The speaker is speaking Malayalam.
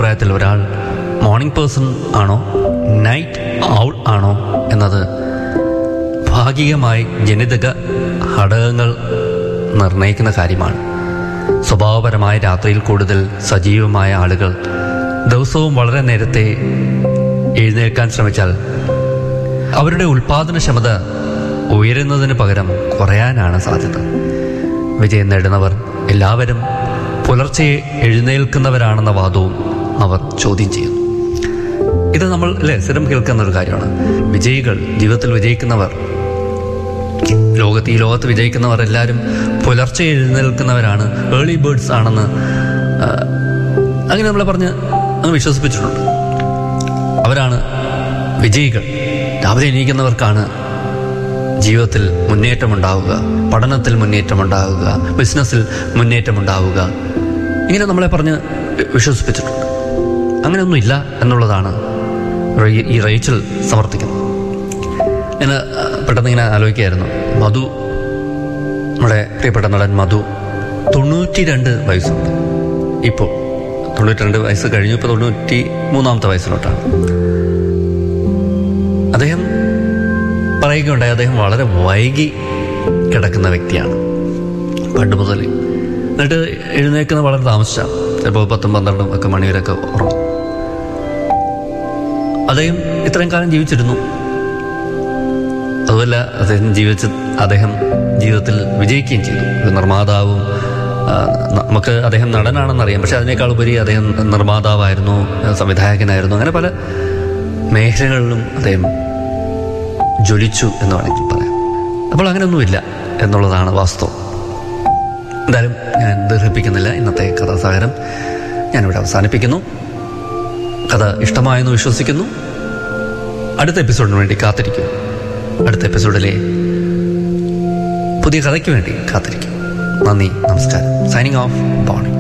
അഭിപ്രായത്തിൽ ഒരാൾ മോർണിംഗ് പേഴ്സൺ ആണോ നൈറ്റ് ഔൾ ആണോ എന്നത് ഭാഗികമായി ജനിതക ഘടകങ്ങൾ നിർണ്ണയിക്കുന്ന കാര്യമാണ് സ്വഭാവപരമായ രാത്രിയിൽ കൂടുതൽ സജീവമായ ആളുകൾ ദിവസവും വളരെ നേരത്തെ എഴുന്നേൽക്കാൻ ശ്രമിച്ചാൽ അവരുടെ ഉൽപാദനക്ഷമത ഉയരുന്നതിന് പകരം കുറയാനാണ് സാധ്യത വിജയം നേടുന്നവർ എല്ലാവരും പുലർച്ചെ എഴുന്നേൽക്കുന്നവരാണെന്ന വാദവും അവർ ചോദ്യം ചെയ്യുന്നു ഇത് നമ്മൾ അല്ലേ സ്ഥിരം കേൾക്കുന്ന ഒരു കാര്യമാണ് വിജയികൾ ജീവിതത്തിൽ വിജയിക്കുന്നവർ ലോകത്ത് ഈ ലോകത്ത് വിജയിക്കുന്നവർ എല്ലാവരും പുലർച്ചെ എഴുന്നേൽക്കുന്നവരാണ് ഏർലി ബേർഡ്സ് ആണെന്ന് ആ, അങ്ങനെ നമ്മളെ പറഞ്ഞ് അങ്ങ് വിശ്വസിപ്പിച്ചിട്ടുണ്ട് അവരാണ് വിജയികൾ രാവിലെ എണീക്കുന്നവർക്കാണ് ജീവിതത്തിൽ മുന്നേറ്റമുണ്ടാവുക പഠനത്തിൽ മുന്നേറ്റമുണ്ടാവുക ബിസിനസ്സിൽ മുന്നേറ്റമുണ്ടാവുക ഇങ്ങനെ നമ്മളെ പറഞ്ഞ് വിശ്വസിപ്പിച്ചിട്ടുണ്ട് അങ്ങനെയൊന്നും ഇല്ല എന്നുള്ളതാണ് റേ- ഈ റേച്ചൽ സമർത്ഥിക്കുന്നത് ഞാൻ ആ, പെട്ടെന്ന് ഇങ്ങനെ ആലോചിക്കുകയായിരുന്നു മധു നമ്മുടെ പ്രിയപ്പെട്ട നടൻ മധു തൊണ്ണൂറ്റി രണ്ട് വയസ്സുണ്ട് ഇപ്പോൾ തൊണ്ണൂറ്റി രണ്ട് വയസ്സ് കഴിഞ്ഞു ഇപ്പോൾ തൊണ്ണൂറ്റി മൂന്നാമത്തെ വയസ്സിലോട്ടാണ് അദ്ദേഹം പറയുകയുണ്ടായി അദ്ദേഹം വളരെ വൈകി കിടക്കുന്ന വ്യക്തിയാണ് പണ്ട് മുതൽ എന്നിട്ട് എഴുന്നേൽക്കുന്നത് വളരെ താമസിച്ചാണ് ചിലപ്പോൾ പത്തും പന്ത്രണ്ടും ഒക്കെ മണിവരൊക്കെ ഉറങ്ങും അദ്ദേഹം ഇത്രയും കാലം ജീവിച്ചിരുന്നു അതുമല്ല അദ്ദേഹം ജീവിച്ച് അദ്ദേഹം ജീവിതത്തിൽ വിജയിക്കുകയും ചെയ്തു ഒരു നിർമ്മാതാവും ആ, നമുക്ക് അദ്ദേഹം നടനാണെന്നറിയാം പക്ഷെ അതിനേക്കാൾ ഉപരി അദ്ദേഹം നിർമ്മാതാവായിരുന്നു സംവിധായകനായിരുന്നു അങ്ങനെ പല മേഖലകളിലും അദ്ദേഹം ജ്വലിച്ചു എന്ന് വേണമെങ്കിൽ പറയാം അപ്പോൾ അങ്ങനെയൊന്നുമില്ല എന്നുള്ളതാണ് വാസ്തവം എന്തായാലും ഞാൻ ദീർഘിപ്പിക്കുന്നില്ല ഇന്നത്തെ കഥാസാഗരം ഞാനിവിടെ അവസാനിപ്പിക്കുന്നു കഥ ഇഷ്ടമായെന്ന് വിശ്വസിക്കുന്നു അടുത്ത എപ്പിസോഡിന് വേണ്ടി കാത്തിരിക്കും അടുത്ത എപ്പിസോഡിലെ പുതിയ കഥയ്ക്ക് വേണ്ടി കാത്തിരിക്കും നന്ദി നമസ്കാരം സൈനിങ് ഓഫ് ബോണി